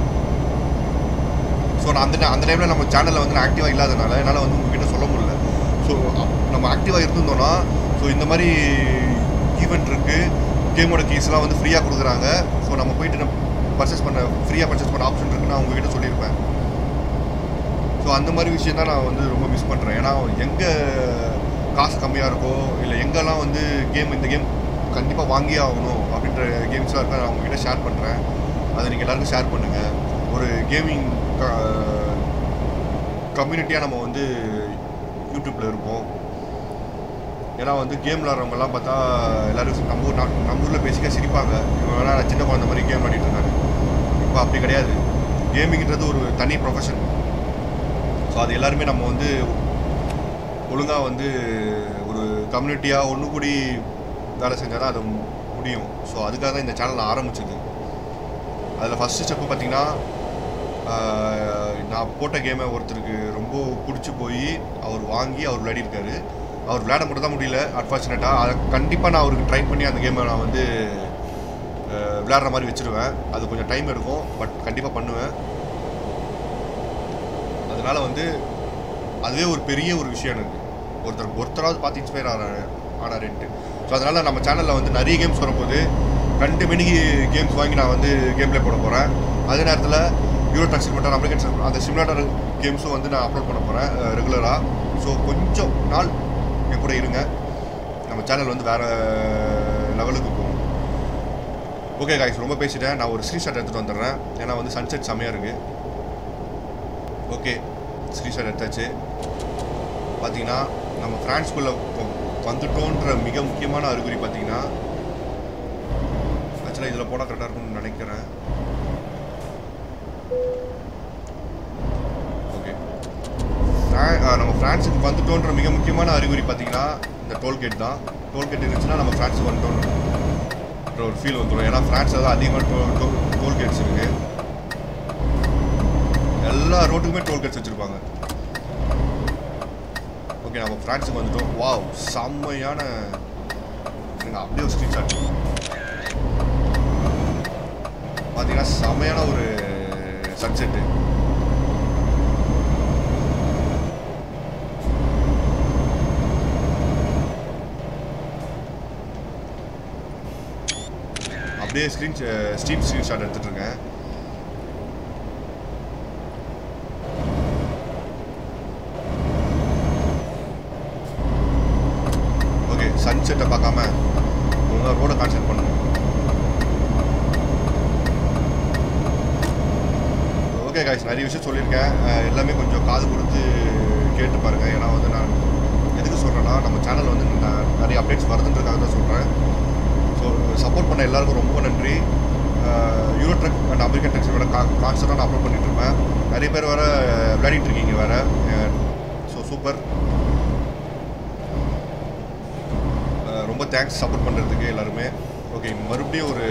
[SPEAKER 1] ஸோ நான் அந்த ti- அந்த டைமில் நம்ம சேனலில் வந்து நான் ஆக்டிவாக இல்லாதனால என்னால் வந்து உங்ககிட்ட சொல்ல முடியல ஸோ நம்ம ஆக்டிவாக இருந்திருந்தோம்னா ஸோ இந்த மாதிரி ஈவெண்ட் இருக்குது கேமோட கீஸ்லாம் வந்து ஃப்ரீயாக கொடுக்குறாங்க ஸோ நம்ம போயிட்டு நம்ம பர்ச்சேஸ் பண்ண ஃப்ரீயாக பர்ச்சேஸ் பண்ண ஆப்ஷன் இருக்குன்னு நான் உங்ககிட்ட சொல்லியிருப்பேன் ஸோ அந்த மாதிரி விஷயம் தான் நான் வந்து ரொம்ப மிஸ் பண்ணுறேன் ஏன்னா எங்கே காசு கம்மியாக இருக்கோ இல்லை எங்கெல்லாம் வந்து கேம் இந்த கேம் கண்டிப்பாக வாங்கியே ஆகணும் அப்படின்ற கேம்ஸ்லாம் இருக்கா நான் உங்ககிட்ட ஷேர் பண்ணுறேன் அதை நீங்கள் எல்லாருக்கும் ஷேர் பண்ணுங்கள் ஒரு கேமிங் கம்யூனிட்டியாக நம்ம வந்து யூடியூப்பில் இருப்போம் ஏன்னா வந்து கேம் விளாட்றவங்கலாம் பார்த்தா எல்லோரும் நம்ம ஊர் நா- நம்ம ஊரில் பேசிக்காக சிரிப்பாங்க இவன் வேணா சின்ன குழந்த மாதிரி கேம் விளாடிட்டு இருக்காரு இப்போ அப்படி கிடையாது கேமிங்கிறது ஒரு தனி ப்ரொஃபஷன் ஸோ அது எல்லாருமே நம்ம வந்து ஒழுங்காக வந்து ஒரு கம்யூனிட்டியாக ஒன்று கூடி வேலை செஞ்சால் தான் அது முடியும் ஸோ அதுக்காக தான் இந்த சேனல் ஆரம்பிச்சது அதில் ஃபஸ்ட்டு ஸ்டெப்பு பார்த்தீங்கன்னா ஆஹ், நான் போட்ட கேமை ஒருத்தருக்கு ரொம்ப பிடிச்சி போய் அவர் வாங்கி அவர் விளையாடிருக்காரு அவர் விளையாட மட்டும் தான் முடியல அன்ஃபார்ச்சுனேட்டாக அதை கண்டிப்பாக நான் அவருக்கு ட்ரை பண்ணி அந்த கேமை நான் வந்து ஆஹ், விளையாடுற மாதிரி வச்சுருவேன் அது கொஞ்சம் டைம் எடுக்கும் பட் கண்டிப்பாக பண்ணுவேன் அதனால வந்து அதுவே ஒரு பெரிய ஒரு விஷயம் எனக்கு ஒருத்தர் ஒருத்தராவது பார்த்து இன்ஸ்பயர் ஆகிறாரு ஆனாருன்ட்டு ஸோ அதனால் நம்ம சேனலில் வந்து நிறைய கேம்ஸ் வரும்போது ரெண்டு மணிக்கு கேம்ஸ் வாங்கி நான் வந்து கேம் ப்ளே போட போகிறேன் அதே நேரத்தில் யூரோ ட்ரக் சிமிலேட்டர் அமெரிக்கன் அந்த சிமிலேட்டர் கேம்ஸும் வந்து நான் அப்லோட் பண்ண போகிறேன் ரெகுலராக ஸோ கொஞ்சம் நாள் என் கூட இருங்க நம்ம சேனல் வந்து வேறு லெவலுக்கு போகும் ஓகே காய்ஸ் ரொம்ப பேசிட்டேன் நான் ஒரு ஸ்க்ரீன்ஷாட் எடுத்துகிட்டு வந்துடுறேன் ஏன்னா வந்து சன்செட் செம்மையாக இருக்குது ஓகே ஸ்க்ரீன்ஷாட் எடுத்தாச்சு பார்த்தீங்கன்னா நம்ம ஃப்ரான்ஸ்குள்ளே வந்துட்டோன்ற மிக முக்கியமான அறிகுறி பார்த்தீங்கன்னா ஆக்சுவலாக இதில் போனால் கரெக்டாக இருக்கும்னு நினைக்கிறேன் ஓகே நம்ம ஃப்ரான்ஸுக்கு வந்துட்டோன்ற மிக முக்கியமான அறிகுறி பார்த்தீங்கன்னா இந்த டோல்கேட் தான் டோல்கேட் இருந்துச்சுன்னா நம்ம ஃப்ரான்ஸுக்கு வந்துட்டோன்ற ஒரு ஃபீல் வந்துடும் ஏன்னா ஃப்ரான்ஸில் தான் அதிகமாக டோ டோல்கேட்ஸ் இருக்குது எல்லா ரோட்டுக்குமே டோல்கேட்ஸ் வச்சுருப்பாங்க ஓகே நம்ம ஃப்ரான்ஸுக்கு வந்துட்டோம் வாவ் செம்மையான எனக்கு அப்படியே ஒரு ஸ்க்ரீன்ஷாட் பார்த்தீங்கன்னா செம்மையான ஒரு சன்செட்டு அப்படியே ஸ்க்ரீன் ஸ்டீம் ஸ்க்ரீன்ஷாட் எடுத்துட்டு இருக்கேன் ஓகே சன்செட்டை பார்க்காம ஒழுங்காக ரோடை கான்சென்ட் பண்ணணும் ஓகே காய்ஸ் நிறைய விஷயம் சொல்லியிருக்கேன் அஹ் எல்லாமே கொஞ்சம் காது கொடுத்து கேட்டு பாருங்கள் ஏன்னா வந்து நான் எதுக்கு சொல்கிறேன்னா நம்ம சேனல் வந்து நான் நிறைய அப்டேட்ஸ் வருதுன்றதுக்காக தான் சொல்கிறேன் ஸோ சப்போர்ட் பண்ண எல்லாருக்கும் ரொம்ப நன்றி யூரோ ட்ரக் அண்ட் அமெரிக்கன் ட்ரக்ஸோட கா கான்சர்ட்டாக நான் அப்லோட் பண்ணிட்டு இருப்பேன் நிறைய பேர் வேறு விளையாடிட்டு இருக்கீங்க வேறு ஸோ சூப்பர் ரொம்ப தேங்க்ஸ் சப்போர்ட் பண்ணுறதுக்கு எல்லாருமே ஓகே மறுபடியும் ஒரு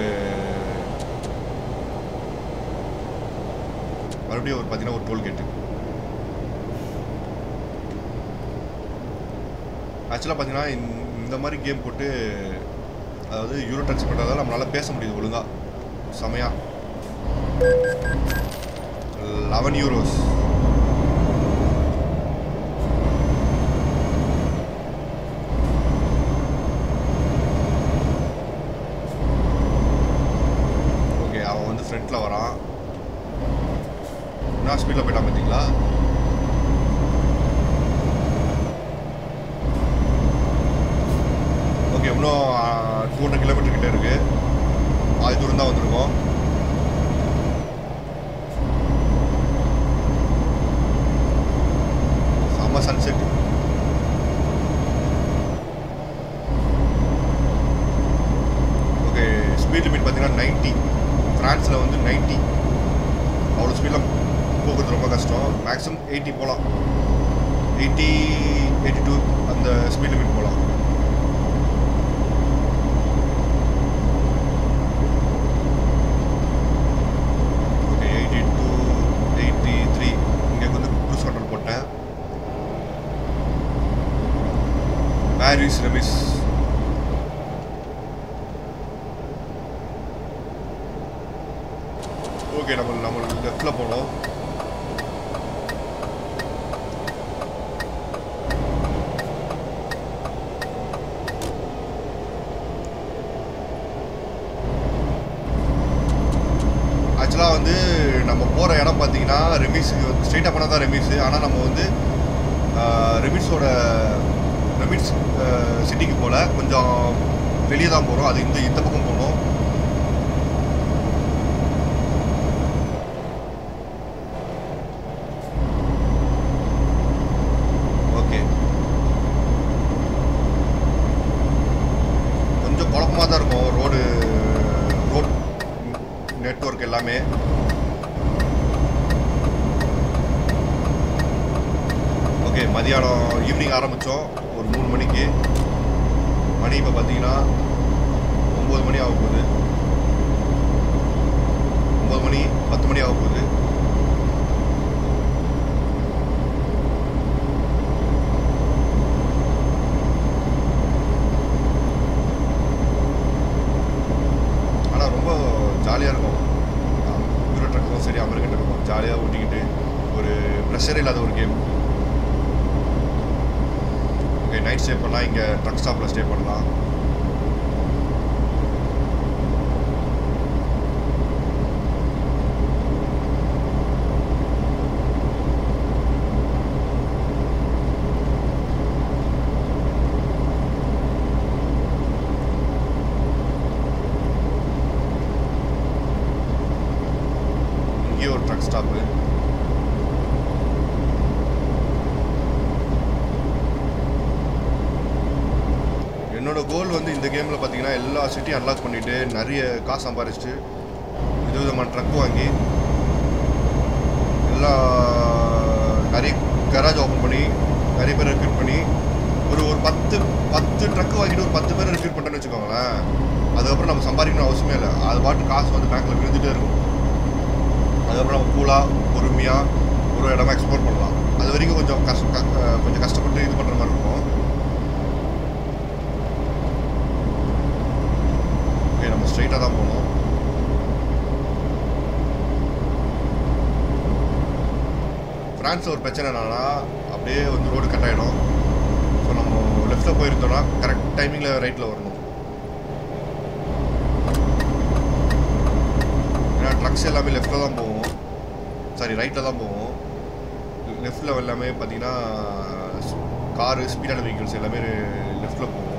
[SPEAKER 1] மறுபடியும் ஒரு பார்த்தீங்கன்னா ஒரு டோல்கேட்டு ஆக்சுவலாக பார்த்தீங்கன்னா இந்த- இந்த மாதிரி கேம் போட்டு அதாவது யூரோ டச் பண்ணுறதால நம்மளால பேச முடியுது ஒழுங்கா செமையா லெவன் யூரோஸ் ஓகே அவன் வந்து ஃப்ரண்ட்டில் வரான் என்ன ஸ்பீடில் போயிட்டான் பார்த்தீங்களா ஓகே இன்னும் டூ ஹண்ட்ரட் கிலோமீட்டர் கிட்ட இருக்கு பாதி தூரம் தான் வந்திருக்கோம் செம்ம சன்செட் ஓகே ஸ்பீட் லிமிட் பார்த்தீங்கன்னா நைன்ட்டி ஃப்ரான்ஸில் வந்து நைன்ட்டி அவ்வளோ ஸ்பீடில் போகிறது ரொம்ப கஷ்டம் மேக்ஸிமம் எயிட்டி போகலாம் எயிட்டி எயிட்டி டூ அந்த ஸ்பீட் லிமிட் போகலாம் okay eighty two eighty three இங்கே வந்து க்ரூஸ் கண்ட்ரோல் போட்டேன் பாரிஸ் ரெமிஸ் ஓகே நம்ம நம்ம லெஃப்டில் போனோம் ஆக்சுவலாக வந்து நம்ம போகிற இடம் பார்த்தீங்கன்னா ரெமிஸுக்கு வந்து ஸ்ட்ரெயிட்டாக போனால் தான் ரெமிஸு ஆனால் நம்ம வந்து ரெமிட்ஸோட ரெமிட்ஸ் சிட்டிக்கு போகல கொஞ்சம் வெளியே தான் போகிறோம் அது இந்த இந்த பக்கம் போகணும் எல்லாமே ஓகே மதியானம் ஈவினிங் ஆரம்பித்தோம் ஒரு மூணு மணிக்கு மணி இப்போ பார்த்தீங்கன்னா ஒம்பது மணி ஆக போகுது ஒம்பது மணி பத்து மணி ஆக போகுது ஆனால் ரொம்ப ஜாலியாக இருக்கும் யூரோ ட்ரக்கும் சரி அமெரிக்கன் ட்ரக்கும் ஜாலியாக ஓட்டிக்கிட்டு ஒரு ப்ரெஷர் இல்லாத ஒரு கேம் ஓகே நைட் ஸ்டே பண்ணால் இங்கே ட்ரக் ஸ்டாப்பில் ஸ்டே பண்ணலாம் இங்கே ஒரு ட்ரக் ஸ்டாப்பு என்னோட கோல் வந்து இந்த கேமில் பார்த்தீங்கன்னா எல்லா சிட்டியும் அன்லாக் பண்ணிவிட்டு நிறைய காசு சம்பாரிச்சிட்டு வித விதமான ட்ரக் வாங்கி எல்லா நிறைய கராஜ் ஓப்பன் பண்ணி நிறைய பேர் ரெக்ரூட் பண்ணி ஒரு ஒரு பத்து பத்து ட்ரக் வாங்கிட்டு ஒரு பத்து பேர் ரெக்ரூட் பண்ணுறேன்னு வச்சுக்கோங்களேன் அதுக்கப்புறம் நம்ம சம்பாதிக்கணும் அவசியமே இல்லை அது பாட்டு காசு வந்து பேங்க்கில் விழுந்துட்டே இருக்கும் அதுக்கப்புறம் நம்ம கூலாக பொறுமையாக ஒரு இடமா எக்ஸ்ப்ளோர் பண்ணலாம் அது வரைக்கும் கொஞ்சம் கஷ்ட க- அஹ் கொஞ்சம் கஷ்டப்பட்டு இது பண்ணுற மாதிரி இருக்கும் ஓகே நம்ம ஸ்ட்ரைட்டாக தான் போகணும் ஃப்ரான்ஸில் ஒரு பிரச்சனை என்னன்னா அப்படியே வந்து ரோடு கட் ஆகிடும் ஸோ நம்ம லெஃப்ட்டில் போயிருந்தோம்னா கரெக்ட் டைமிங்கில் ரைட்டில் வரணும் ஏன்னா ட்ரக்ஸ் எல்லாமே லெஃப்ட்டில் தான் போகும் சாரி ரைட்டில் தான் போகும் லெஃப்ட்டில் எல்லாமே பார்த்தீங்கன்னா காரு ஸ்பீடான வெஹிக்கிள்ஸ் எல்லாமே லெஃப்ட்டில் போகும்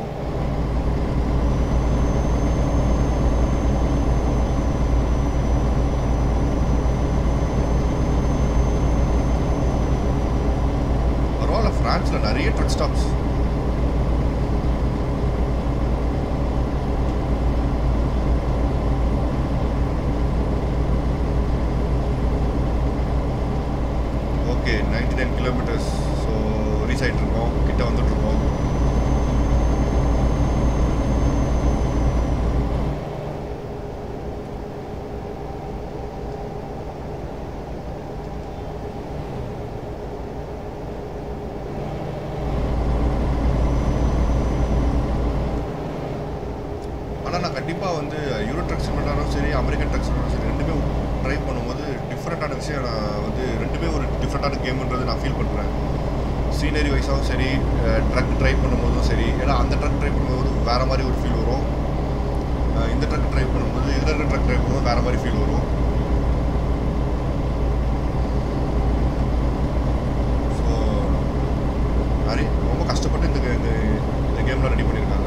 [SPEAKER 1] பரவாயில்ல ஃப்ரான்ஸில் நிறைய truck stops okay ninety nine kilometers so reach ஆகிட்டு இருக்கோம் கிட்ட வந்துட்டு இருக்கோம் ஆனால் நான் கண்டிப்பாக வந்து யூரோ ட்ரக் சிமெண்டாலும் சரி அமெரிக்கன் ட்ரக் சிமெண்டாலும் சரி ரெண்டுமே ட்ரை பண்ணும்போது டிஃப்ரெண்ட்டான விஷயம் நான் வந்து ரெண்டுமே ஒரு டிஃப்ரெண்ட்டான கேம்ன்றது நான் ஃபீல் பண்ணுறேன் சீனரி வைஸாகவும் சரி ட்ரக் ட்ரை பண்ணும்போதும் சரி ஏன்னா அந்த ட்ரக் ட்ரை பண்ணும்போது வேறு மாதிரி ஒரு ஃபீல் வரும் அஹ் இந்த ட்ரக் ட்ரை பண்ணும்போது இதில் இருக்கிற ட்ரக் ட்ரை பண்ணும்போது வேறு மாதிரி ஃபீல் வரும் ஸோ நிறைய ரொம்ப கஷ்டப்பட்டு இந்த இந்த இந்த கேம்லாம் ரெடி பண்ணியிருக்காங்க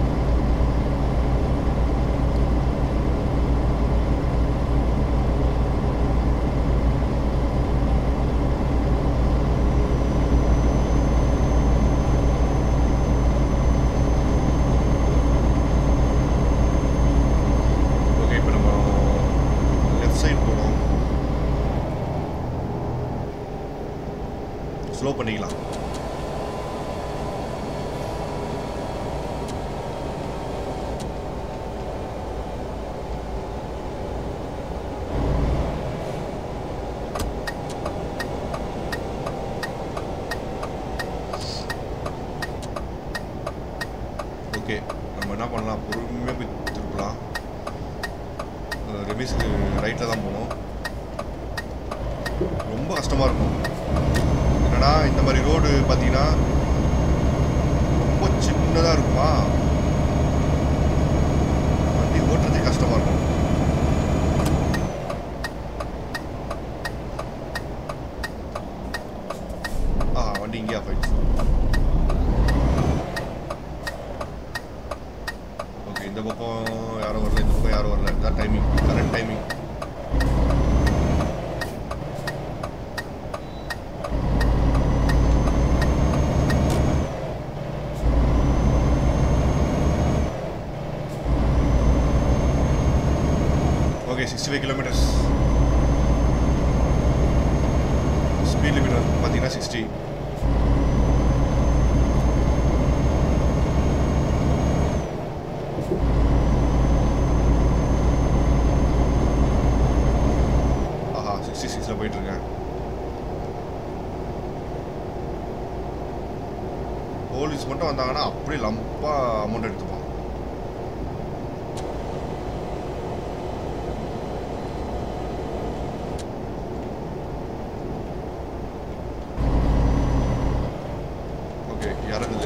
[SPEAKER 1] ஓகே இப்போ நம்ம லெஃப்ட் சைடு போனோம் ஸ்லோ பண்ணிக்கலாம் ஓகே நம்ம என்ன பண்ணலாம் பொறுமையாக போய் திருப்பலாம் ரெமிஸ்க்கு ரைட்டில் தான் போகணும் ரொம்ப கஷ்டமாக இருக்கும் என்னன்னா இந்த மாதிரி ரோடு பார்த்தீங்கன்னா ரொம்ப சின்னதாக இருக்குமா வண்டி ஓட்டுறதே கஷ்டமாக இருக்கும் ஆ வண்டி இங்கே ஆஃப் ஆயிடுச்சு ஓகே இந்த பக்கம் யாரும் வரல இந்த பக்கம் யாரும் வரல இதுதான் timing correct timing okay sixty five kilometers பார்த்தீங்கன்னா சிக்ஸ்டி ஆஹா சிக்ஸ்டி சிக்ஸில் போயிட்டுருக்கேன் போலீஸ் மட்டும் வந்தாங்கன்னா அப்படியே லம்பாக அமௌண்ட் எடுத்துப்பான் ஓகே இறங்குது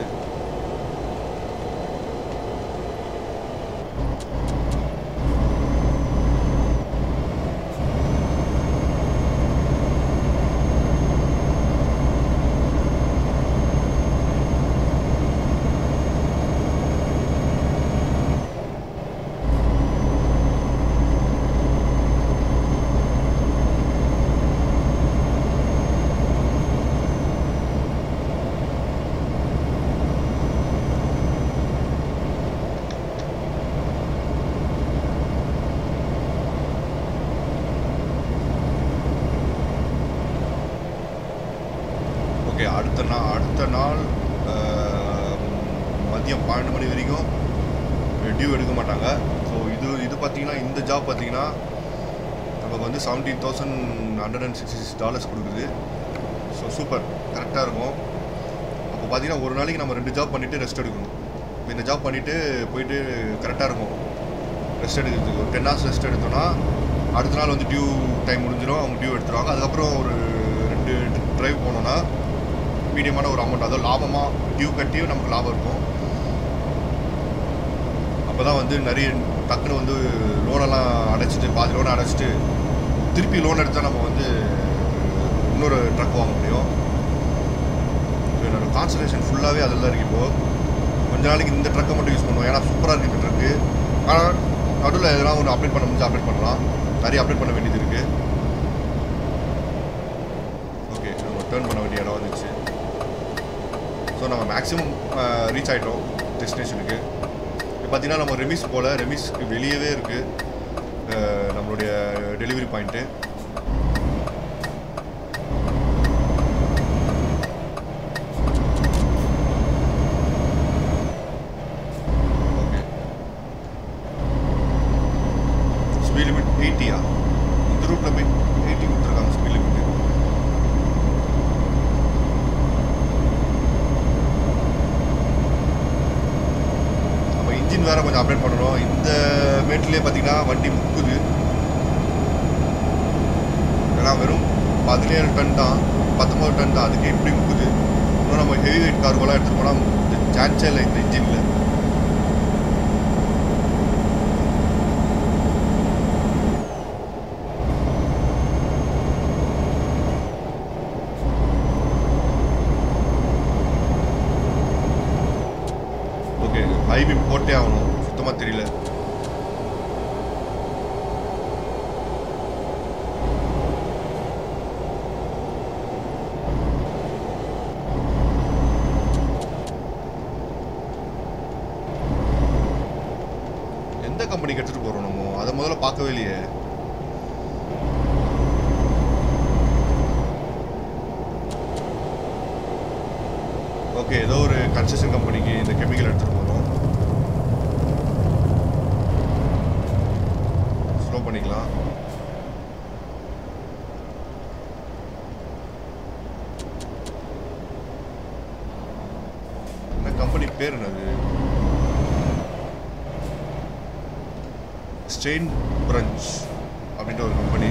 [SPEAKER 1] ஓகே அடுத்த நாள் அடுத்த நாள் அஹ், மதியம் பன்னெண்டு மணி வரைக்கும் டியூ எடுக்க மாட்டாங்க ஸோ இது இது பார்த்தீங்கன்னா இந்த ஜாப் பார்த்தீங்கன்னா நமக்கு வந்து seventeen thousand hundred and sixty six dollars கொடுக்குது ஸோ சூப்பர் கரெக்டாக இருக்கும் அப்போ பார்த்தீங்கன்னா ஒரு நாளைக்கு நம்ம ரெண்டு ஜாப் பண்ணிவிட்டு ரெஸ்ட் எடுக்கணும் இப்ப இந்த ஜாப் பண்ணிவிட்டு போயிட்டு கரெக்டாக இருக்கும் ரெஸ்ட் எடுக்கிறதுக்கு ஒரு டென் ஹவர்ஸ் ரெஸ்ட் எடுத்தோம்னா அடுத்த நாள் வந்து டியூ டைம் முடிஞ்சிடும் அவங்க டியூ எடுத்துருவாங்க அதுக்கப்புறம் ஒரு ரெண்டு ட்ரைவ் போனோன்னா மீடியமான ஒரு அமௌண்ட் அதாவது லாபமாக டியூ கட்டியும் நமக்கு லாபம் இருக்கும் அப்போ தான் வந்து நிறைய டக்குன்னு வந்து லோனெல்லாம் அடைச்சிட்டு பாதி லோனை அடைச்சிட்டு திருப்பி லோன் எடுத்தால் நம்ம வந்து இன்னொரு ட்ரக் வாங்க முடியும் இப்போ என்னோட கான்சன்ட்ரேஷன் ஃபுல்லாகவே அதில் தான் இருக்கு இப்போது கொஞ்ச நாளைக்கு இந்த ட்ரக்கை மட்டும் யூஸ் பண்ணுவோம் ஏன்னா சூப்பராக இருக்குது இந்த ட்ரக்கு ஆனால் நடுவில் எதனா ஒன்று அப்டேட் பண்ண முடிஞ்சு அப்டேட் பண்ணலாம் நிறைய அப்டேட் பண்ண வேண்டியது இருக்குது ஓகே நம்ம டேர்ன் பண்ண வேண்டிய இடம் வந்துச்சு ஸோ நம்ம மேக்ஸிமம் ரீச் ஆகிட்டோம் டெஸ்டினேஷனுக்கு இப்போ பார்த்தீங்கன்னா நம்ம ரெமிஸ் போல் ரெமிஸ்க்கு வெளியவே இருக்குது நம்மளுடைய delivery point okay speed limit எயிட்டியா இந்த ரூட்டில் போய் எயிட்டி கொடுத்துருக்காங்க ஸ்பீட் லிமிட் நம்ம இன்ஜின் வேற கொஞ்சம் அப்டேட் பண்ணணும் இந்த மேட்லேயே பார்த்தீங்கன்னா வண்டி முக்குது ஏன்னா வெறும் பதினேழு டன் தான் பத்தொம்பது டன் தான் அதுக்கு எப்படி முக்குது இன்னும் நம்ம ஹெவி வெயிட் கார்கோலாம் எடுத்துகிட்டு போனால் சான்ஸே இல்லை இந்த இன்ஜினில் ஓகே ஐபி போட்டே ஆகணும் சுத்தமாக தெரியல எந்த கம்பெனிக்கு எடுத்துகிட்டு போகிறோம் நம்ம அதை முதல்ல பார்க்கவே இல்லையே ஓகே ஏதோ ஒரு கன்ஸ்ட்ரக்ஷன் கம்பெனிக்கு இந்த கெமிக்கல் எடுத்துகிட்டு போகிறோம் ஸ்லோ பண்ணிக்கலாம் என்ன கம்பெனி பேர் என்னது ஸ்டெயின் பிரஞ்ச் அப்படின்ற ஒரு கம்பெனி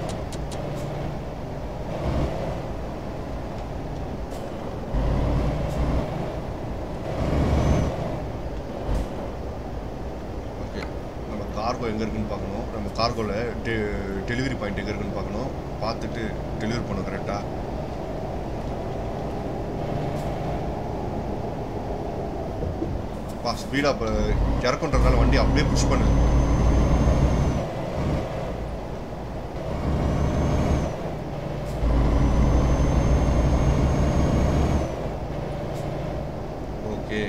[SPEAKER 1] ஓகே நம்ம கார்கோ எங்கே இருக்குன்னு பார்க்கணும் நம்ம கார்கோவில் டெ டெலிவரி பாயிண்ட் எங்கே இருக்குன்னு பார்க்கணும் பார்த்துட்டு டெலிவரி பண்ணணும் கரெக்டாக பா ஸ்பீடாக இப்போ இறக்குன்றதுனால வண்டி அப்படியே புஷ் பண்ணுது ஓகே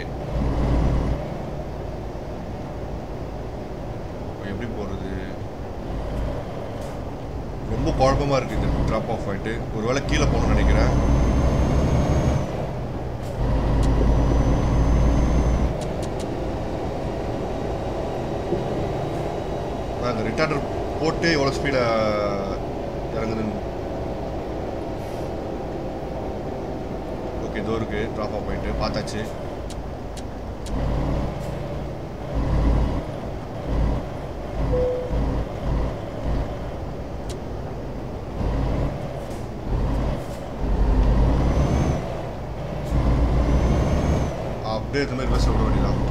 [SPEAKER 1] எப்படி போகிறது ரொம்ப குழப்பமா இருக்குது இந்த ட்ராப் ஆஃப் ஆகிட்டு ஒருவேளை கீழே போகணும்னு நினைக்கிறேன் அந்த ரிட்டார்டர் போட்டு எவ்வளோ ஸ்பீடாக இறங்குதுன்னு ஓகே இதோ இருக்கு ட்ராப் ஆஃப் பாயிண்ட்டு பார்த்தாச்சு அப்படியே இந்த மாதிரி பஸ் விட வேண்டியதான்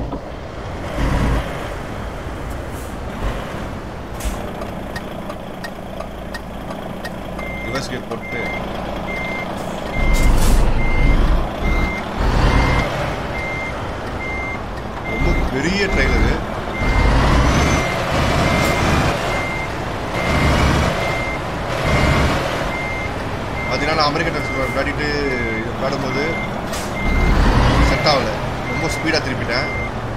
[SPEAKER 1] ரிவர்ஸ் கேட் போட்டு ரொம்ப பெரிய ட்ரெயிலரு பார்த்தீங்கன்னா நான் அமெரிக்கன் ட்ரெஸ் விளையாடிட்டு இது விளையாடும்போது செட் ஆகலை ரொம்ப ஸ்பீடாக திருப்பிட்டேன்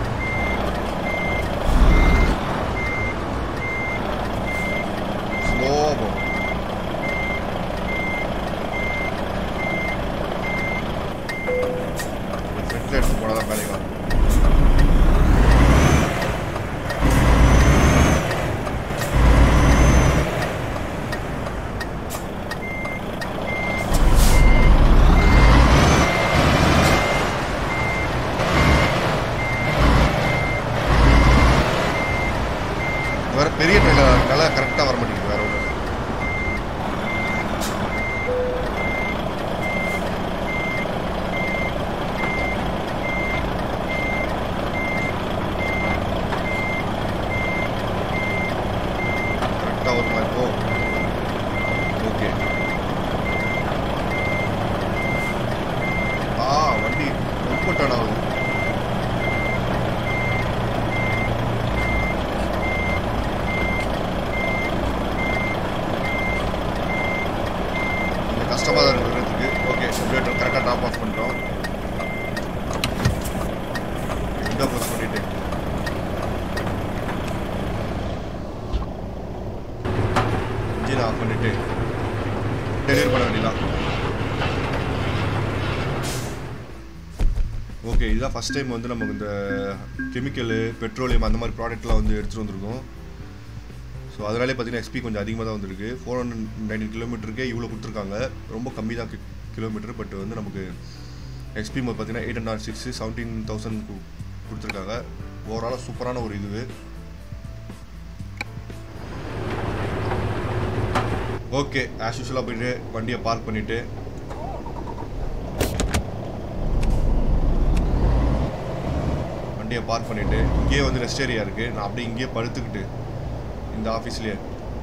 [SPEAKER 1] ஸ்லோவாக போகும் ஃப்ரெண்ட்ஸில் எடுத்து போனால் தான் வேலைக்கு ஆகும் வேற பெரிய ட்ரெயிலர் நல்லா கரெக்டாக வர மாட்டேங்குது வேற ஒன்றும் கரெக்டாக வருமா இப்போ ஓகே ஆ வண்டி ரொம்ப டர்ன் ஆகுது கொஞ்சம் கஷ்டமாக தான் இருக்குது விடுறதுக்கு ஓகே சிமுலேட்டர் கரெக்டாக டாப் ஆஃப் பண்ணிட்டோம் விண்டோ க்ளோஸ் பண்ணிட்டு இன்ஜின் ஆஃப் பண்ணிட்டு டெலிவரி பண்ண வேண்டியதான் ஓகே இதுதான் ஃபஸ்ட் டைம் வந்து நமக்கு இந்த கெமிக்கலு பெட்ரோலியம் அந்த மாதிரி ப்ராடக்ட்லாம் வந்து எடுத்துகிட்டு வந்திருக்கோம் ஸோ அதனாலே பார்த்தீங்கன்னா எக்ஸ்பி கொஞ்சம் அதிகமாக தான் வந்திருக்கு ஃபோர் ஹண்ட்ரட் நைன்டீன் கிலோமீட்டருக்கே இவ்வளோ கொடுத்துருக்காங்க ரொம்ப கம்மி தான் கிலோமீட்டர் பட் வந்து நமக்கு எக்ஸ்பி மோட் பார்த்தீங்கன்னா eight hundred six seventeen thousand கொடுத்துருக்காங்க ஓவராலாக சூப்பரான ஒரு இது ஓகே ஆஸ் யூஸ்வலாக போயிட்டு வண்டியை பார்க் பண்ணிவிட்டு வண்டியை பார்க் பண்ணிவிட்டு இங்கேயே வந்து ரெஸ்ட் ஏரியா இருக்குது நான் அப்படியே இங்கேயே படுத்துக்கிட்டு இந்த ஆஃபீஸ்லேயே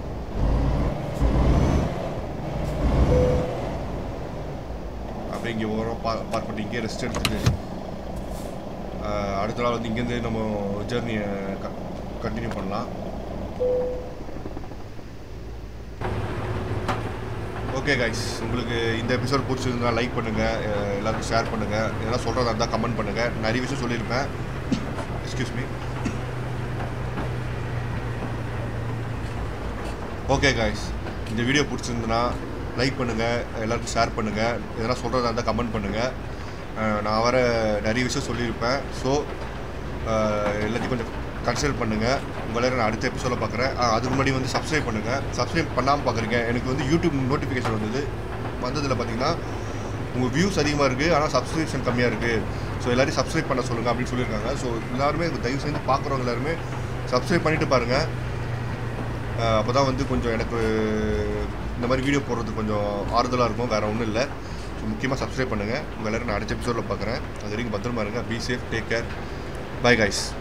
[SPEAKER 1] அப்படியே இங்கே ஓரம் பா பார்க் பண்ணிட்டு இங்கேயே ரெஸ்ட் எடுத்துட்டு ஆஹ், அடுத்த நாள் வந்து இங்கேருந்து நம்ம ஜேர்னியை கண்டினியூ பண்ணலாம் ஓகே கைஸ் உங்களுக்கு இந்த எபிசோட் பிடிச்சிருந்தா லைக் பண்ணுங்கள் எல்லாருக்கும் ஷேர் பண்ணுங்கள் எதனா சொல்கிறதா இருந்தால் கமெண்ட் பண்ணுங்கள் நிறைய விஷயம் சொல்லியிருப்பேன் எக்ஸ்கியூஸ் மீ ஓகே காய்ஸ் இந்த வீடியோ பிடிச்சிருந்துன்னா லைக் பண்ணுங்கள் எல்லாருக்கும் ஷேர் பண்ணுங்கள் எதனா சொல்கிறதா இருந்தால் கமெண்ட் பண்ணுங்கள் நான் வர நிறைய விஷயம் சொல்லியிருப்பேன் ஸோ எல்லாத்தையும் கொஞ்சம் கன்சிடர் பண்ணுங்கள் உங்களை நான் அடுத்த எபிசோடில் பார்க்குறேன் அதுக்கு முன்னாடி வந்து சப்ஸ்கிரைப் பண்ணுங்கள் சப்ஸ்கிரைப் பண்ணாமல் பார்க்குறீங்க எனக்கு வந்து யூடியூப் நோட்டிஃபிகேஷன் வந்தது வந்ததில் பார்த்தீங்கன்னா உங்கள் வியூஸ் அதிகமாக இருக்குது ஆனால் சப்ஸ்கிரிப்ஷன் கம்மியாக இருக்குது ஸோ எல்லாரையும் சப்ஸ்கிரைப் பண்ண சொல்லுங்கள் அப்படின்னு சொல்லியிருக்காங்க ஸோ எல்லாருமே தயவு செஞ்சு பார்க்குறவங்க எல்லாருமே சப்ஸ்கிரைப் பண்ணிவிட்டு பாருங்கள் அப்போ தான் வந்து கொஞ்சம் எனக்கு இந்த மாதிரி வீடியோ போடுறது கொஞ்சம் ஆறுதலாக இருக்கும் வேறு ஒன்றும் இல்லை ஸோ முக்கியமாக சப்ஸ்கிரைப் பண்ணுங்கள் உங்கள் எல்லோரும் நான் அடுத்த எபிசோடில் பார்க்குறேன் அது வரைக்கும் பத்திரமா இருங்க be safe take care bye guys